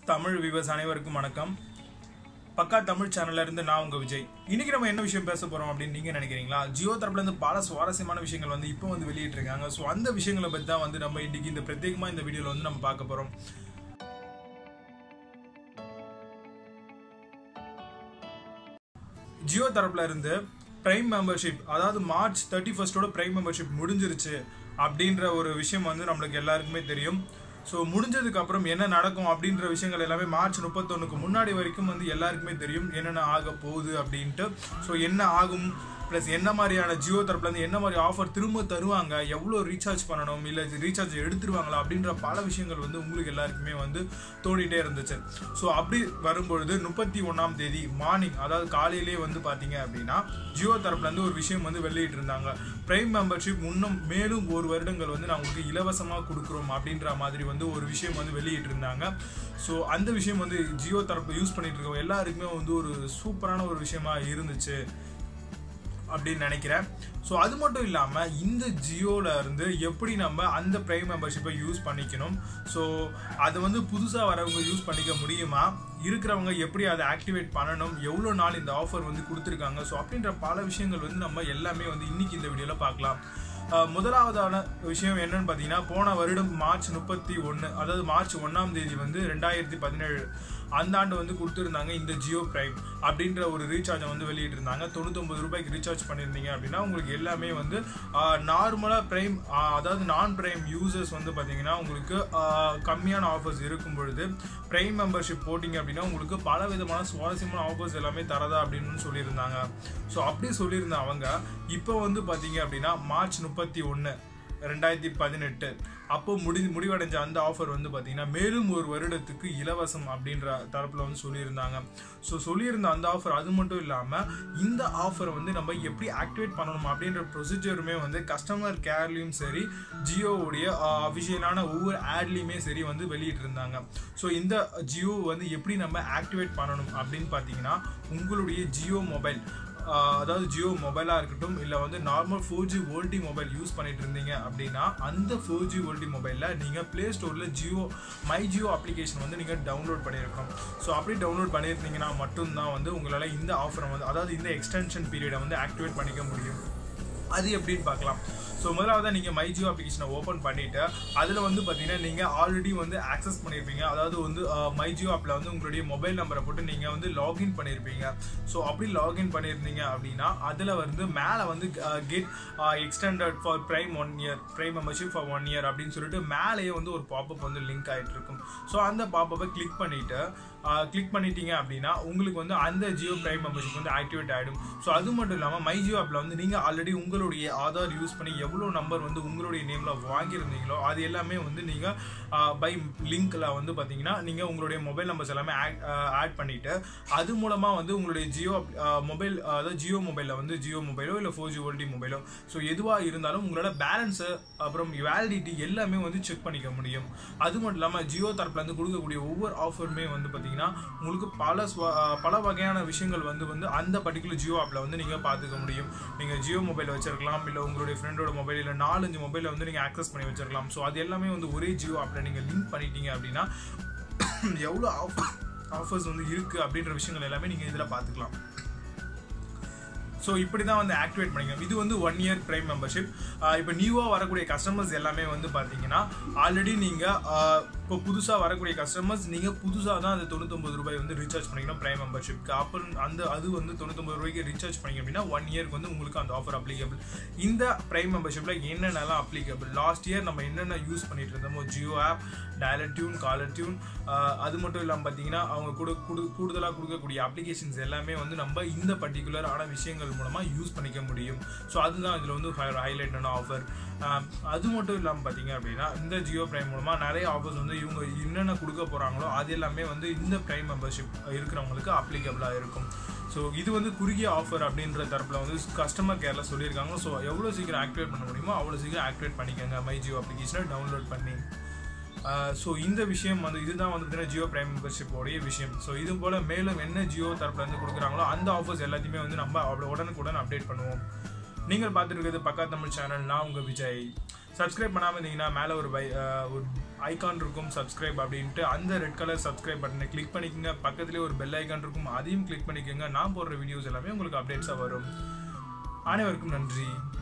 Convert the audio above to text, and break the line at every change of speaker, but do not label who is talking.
தமிழ் விவஸ் அனைவருக்கும் வணக்கம் பக்கா தமிழ் சேனல்ல இருந்து நான் உங்க விஜய் இன்னைக்கு நம்ம என்ன விஷயம் பேச போறோம் அப்படின்னு நீங்க நினைக்கிறீங்களா ஜியோ தரப்புல இருந்து பல சுவாரஸ்யமான விஷயங்கள் வந்து இப்போ வந்து வெளியிட்டு இருக்காங்க ஸோ அந்த விஷயங்களை பத்தி தான் வந்து நம்ம இன்னைக்கு இந்த பிரத்யேகமா இந்த வீடியோல வந்து நம்ம பார்க்க போறோம் ஜியோ தரப்புல இருந்து பிரைம் மெம்பர்ஷிப் அதாவது மார்ச் தேர்ட்டி ஃபர்ஸ்டோட பிரைம் மெம்பர்ஷிப் முடிஞ்சிருச்சு அப்படின்ற ஒரு விஷயம் வந்து நம்மளுக்கு எல்லாருக்குமே தெரியும் ஸோ முடிஞ்சதுக்கு அப்புறம் என்ன நடக்கும் அப்படின்ற விஷயங்கள் எல்லாமே மார்ச் முப்பத்தொன்னுக்கு முன்னாடி வரைக்கும் வந்து எல்லாருக்குமே தெரியும் என்னென்ன ஆக போகுது அப்படின்ட்டு ஸோ என்ன ஆகும் ப்ளஸ் என்ன மாதிரியான ஜியோ தரப்புலேருந்து என்ன மாதிரி ஆஃபர் திரும்ப தருவாங்க எவ்வளோ ரீசார்ஜ் பண்ணணும் இல்லை ரீசார்ஜ் எடுத்துருவாங்களா அப்படின்ற பல விஷயங்கள் வந்து உங்களுக்கு எல்லாருக்குமே வந்து தோண்டிகிட்டே இருந்துச்சு ஸோ அப்படி வரும்பொழுது முப்பத்தி ஒன்றாம் தேதி மார்னிங் அதாவது காலையிலேயே வந்து பார்த்தீங்க அப்படின்னா ஜியோ தரப்புலேருந்து ஒரு விஷயம் வந்து வெளியிட்டு இருந்தாங்க பிரைம் மெம்பர்ஷிப் இன்னும் மேலும் ஒரு வருடங்கள் வந்து நான் உங்களுக்கு இலவசமாக கொடுக்குறோம் அப்படின்ற மாதிரி வந்து ஒரு விஷயம் வந்து வெளியிட்டு இருந்தாங்க ஸோ அந்த விஷயம் வந்து ஜியோ தரப்பு யூஸ் பண்ணிட்டு இருக்கவங்க எல்லாருக்குமே வந்து ஒரு சூப்பரான ஒரு விஷயமா இருந்துச்சு அப்படின்னு நினைக்கிறேன் ஸோ அது மட்டும் இல்லாமல் இந்த ஜியோவில் இருந்து எப்படி நம்ம அந்த ப்ரைம் மெம்பர்ஷிப்பை யூஸ் பண்ணிக்கணும் ஸோ அதை வந்து புதுசாக வரவங்க யூஸ் பண்ணிக்க முடியுமா இருக்கிறவங்க எப்படி அதை ஆக்டிவேட் பண்ணணும் எவ்வளோ நாள் இந்த ஆஃபர் வந்து கொடுத்துருக்காங்க ஸோ அப்படின்ற பல விஷயங்கள் வந்து நம்ம எல்லாமே வந்து இன்னைக்கு இந்த வீடியோவில் பார்க்கலாம் அஹ் முதலாவதான விஷயம் என்னன்னு பார்த்தீங்கன்னா போன வருடம் மார்ச் முப்பத்தி ஒன்று அதாவது மார்ச் ஒன்றாம் தேதி வந்து ரெண்டாயிரத்தி பதினேழு அந்த ஆண்டு வந்து கொடுத்துருந்தாங்க இந்த ஜியோ பிரைம் அப்படின்ற ஒரு ரீசார்ஜை வந்து வெளியிட்டிருந்தாங்க தொண்ணூத்தொம்பது ரூபாய்க்கு ரீசார்ஜ் பண்ணியிருந்தீங்க அப்படின்னா உங்களுக்கு எல்லாமே வந்து நார்மலாக பிரைம் அதாவது நான் பிரைம் யூசர்ஸ் வந்து பார்த்தீங்கன்னா உங்களுக்கு ஆஹ், கம்மியான ஆஃபர்ஸ் இருக்கும் பொழுது பிரைம் மெம்பர்ஷிப் போட்டிங்க அப்படின்னா உங்களுக்கு பல விதமான சுவாரஸ்யமான ஆஃபர்ஸ் எல்லாமே தரதா அப்படின்னு சொல்லியிருந்தாங்க ஸோ அப்படி சொல்லியிருந்த அவங்க இப்போ வந்து பார்த்தீங்க அப்படின்னா மார்ச் முப்பத்தி ஒன்று ரெண்டாயிரத்தி பதினெட்டு அப்போ முடி முடிவடைஞ்ச அந்த ஆஃபர் வந்து பார்த்தீங்கன்னா மேலும் ஒரு வருடத்துக்கு இலவசம் அப்படின்ற தரப்பில் வந்து சொல்லியிருந்தாங்க ஸோ சொல்லியிருந்த அந்த ஆஃபர் அது மட்டும் இல்லாமல் இந்த ஆஃபரை வந்து நம்ம எப்படி ஆக்டிவேட் பண்ணணும் அப்படின்ற ப்ரொசீஜருமே வந்து கஸ்டமர் கேர்லேயும் சரி ஜியோவுடைய அஃபிஷியலான ஒவ்வொரு ஆட்லேயுமே சரி வந்து வெளியிட்டிருந்தாங்க ஸோ இந்த ஜியோ வந்து எப்படி நம்ம ஆக்டிவேட் பண்ணணும் அப்படின்னு பார்த்தீங்கன்னா உங்களுடைய ஜியோ மொபைல் ஆஹ் அதாவது ஜியோ மொபைலாக இருக்கட்டும் இல்லை வந்து normal four G VoLTE mobile use பண்ணிட்டு இருந்தீங்க அப்படின்னா அந்த ஃபோர் ஜி ஓல்டி மொபைலில் நீங்கள் ப்ளே ஸ்டோரில் ஜியோ மை ஜியோ அப்ளிகேஷன் வந்து நீங்கள் டவுன்லோட் பண்ணியிருக்கணும் ஸோ அப்படி டவுன்லோட் பண்ணியிருந்தீங்கன்னா மட்டும்தான் வந்து உங்களால் இந்த ஆஃபரை வந்து அதாவது இந்த எக்ஸ்டென்ஷன் பீரியடை வந்து ஆக்டிவேட் பண்ணிக்க முடியும் அது எப்படின்னு பார்க்கலாம் ஸோ முதலாவது நீங்கள் மை ஜியோ அப்ளிகேஷனை ஓப்பன் பண்ணிவிட்டு அதில் வந்து பார்த்தீங்கன்னா நீங்கள் ஆல்ரெடி வந்து ஆக்சஸ் பண்ணியிருப்பீங்க அதாவது வந்து மை ஜியோ ஆப்பில் வந்து உங்களுடைய மொபைல் நம்பரை போட்டு நீங்கள் வந்து லாகின் பண்ணியிருப்பீங்க ஸோ அப்படி லாகின் பண்ணியிருந்தீங்க அப்படின்னா அதில் வந்து மேலே வந்து get extended for prime one year prime membership for one year அப்படின்னு சொல்லிட்டு மேலேயே வந்து ஒரு பாப்பப் வந்து லிங்க் ஆகிட்டு இருக்கும் ஸோ அந்த பாப்பப்பை கிளிக் பண்ணிவிட்டு கிளிக் பண்ணிட்டீங்க அப்படின்னா உங்களுக்கு வந்து அந்த ஜியோ பிரைம் மெம்பர்ஷிப் வந்து ஆக்டிவேட் ஆகிடும் ஸோ அது மட்டும் இல்லாமல் மை ஜியோ ஆப்பில் வந்து நீங்கள் ஆல்ரெடி உங்களுடைய ஆதார் யூஸ் பண்ணி எவ்வளோ நம்பர் வந்து உங்களுடைய நேமில் வாங்கியிருந்தீங்களோ அது எல்லாமே வந்து நீங்கள் பை லிங்க்கில் வந்து பார்த்தீங்கன்னா நீங்கள் உங்களுடைய மொபைல் நம்பர்ஸ் எல்லாமே ஆட் பண்ணிவிட்டு அது மூலமாக வந்து உங்களுடைய ஜியோ மொபைல் அதாவது ஜியோ மொபைலில் வந்து ஜியோ மொபைலோ இல்லை ஃபோர் ஜி ஓல்டி மொபைலோ ஸோ எதுவாக இருந்தாலும் உங்களோட பேலன்ஸு அப்புறம் வேலிடிட்டி எல்லாமே வந்து செக் பண்ணிக்க முடியும் அது மட்டும் இல்லாமல் ஜியோ தரப்புலேருந்து கொடுக்கக்கூடிய ஒவ்வொரு ஆஃபருமே வந்து பார்த்தீங்கன்னா உங்களுக்கு பல ஸ்வ- அஹ் பல வகையான விஷயங்கள் வந்து வந்து அந்த பர்டிகுலர் ஜியோ ஆப்பில் வந்து நீங்கள் பார்த்துக்க முடியும் நீங்கள் ஜியோ மொபைல் வச்சிருக்கலாம் இல்லை உங்களுடைய ஃப்ரெண்டோட மொபைல் இல்லை நாலஞ்சு மொபைலை வந்து நீங்கள் ஆக்சஸ் பண்ணி வச்சிருக்கலாம் ஸோ அது எல்லாமே வந்து ஒரே ஜியோ ஆப்பில் நீங்கள் லிங்க் பண்ணிட்டீங்க அப்படின்னா எவ்வளோ ஆஃபர் ஆஃபர்ஸ் வந்து இருக்குது அப்படின்ற விஷயங்கள் எல்லாமே நீங்கள் இதில் பார்த்துக்கலாம் ஸோ இப்படி தான் வந்து ஆக்டிவேட் பண்ணிக்கணும் இது வந்து ஒன் இயர் ப்ரைம் மெம்பர்ஷிப் இப்போ நியூவாக வரக்கூடிய கஸ்டமர்ஸ் எல்லாமே வந்து பார்த்தீங்கன்னா ஆல்ரெடி நீங்கள் இப்போ புதுசாக வரக்கூடிய கஸ்டமர்ஸ் நீங்கள் புதுசாக தான் அந்த தொண்ணூத்தொம்பது ரூபாய் வந்து ரீசார்ஜ் பண்ணிக்கணும் ப்ரைம் மெம்பர்ஷிப்க்கு அப்புறம் அந்த அது வந்து தொண்ணூத்தொம்பது ரூபாய்க்கு ரீசார்ஜ் பண்ணிங்க அப்படின்னா ஒன் இயர்க்கு வந்து உங்களுக்கு அந்த ஆஃபர் அப்ளிகபிள் இந்த ப்ரைம் மெம்பர்ஷிப்பில் என்னென்னலாம் அப்ளிகபிள் லாஸ்ட் இயர் நம்ம என்னென்ன யூஸ் பண்ணிட்டு இருந்தோமோ Jio app dialer tune caller tune அது மட்டும் இல்லாமல் பார்த்தீங்கன்னா அவங்க கூட கூடு கூடுதலாக கொடுக்கக்கூடிய அப்ளிகேஷன்ஸ் எல்லாமே வந்து நம்ம இந்த பர்டிகுலரான விஷயங்கள் மூலமாக யூஸ் பண்ணிக்க முடியும் ஸோ அதுதான் இதில் வந்து ஹைலைட்டான ஆஃபர் அது மட்டும் இல்லாமல் பார்த்தீங்க அப்படின்னா இந்த ஜியோ பிரைம் மூலமாக நிறைய ஆஃபர்ஸ் வந்து இவங்க என்னென்ன கொடுக்க போகிறாங்களோ அது எல்லாமே வந்து இந்த பிரைம் மெம்பர்ஷிப் இருக்கிறவங்களுக்கு அப்ளிகபிளாக இருக்கும் ஸோ இது வந்து குறுகிய ஆஃபர் அப்படின்ற தரப்பில் வந்து கஸ்டமர் கேரில் சொல்லியிருக்காங்க ஸோ எவ்வளோ சீக்கிரம் ஆக்டிவேட் பண்ண முடியுமோ அவ்வளோ சீக்கிரம் ஆக்டிவேட் பண்ணிக்கோங்க மை ஜியோ அப்ளிகேஷனை டவுன்லோட் பண்ணி ஸோ இந்த விஷயம் வந்து இதுதான் வந்து பார்த்தீங்கன்னா ஜியோ பிரைம் மெம்பர்ஷிப்போடைய விஷயம் ஸோ இது போல் மேலும் என்ன ஜியோ தரப்புல இருந்து கொடுக்குறாங்களோ அந்த ஆஃபர்ஸ் எல்லாத்தையுமே வந்து நம்ம அவ்வளோ உடனுக்குடன் அப்டேட் பண்ணுவோம் நீங்கள் பார்த்துட்டு இருக்கிறது பக்கா தமிழ் சேனல் நான் உங்கள் விஜய் சப்ஸ்கிரைப் பண்ணாமல் இருந்தீங்கன்னா மேலே ஒரு பை ஒரு ஐகான் இருக்கும் சப்ஸ்கிரைப் அப்படின்ட்டு அந்த ரெட் கலர் சப்ஸ்கிரைப் பட்டனை கிளிக் பண்ணிக்கோங்க பக்கத்துலேயே ஒரு பெல் ஐகான் இருக்கும் அதையும் கிளிக் பண்ணிக்கோங்க நான் போடுற வீடியோஸ் எல்லாமே உங்களுக்கு அப்டேட்ஸாக வரும் அனைவருக்கும் நன்றி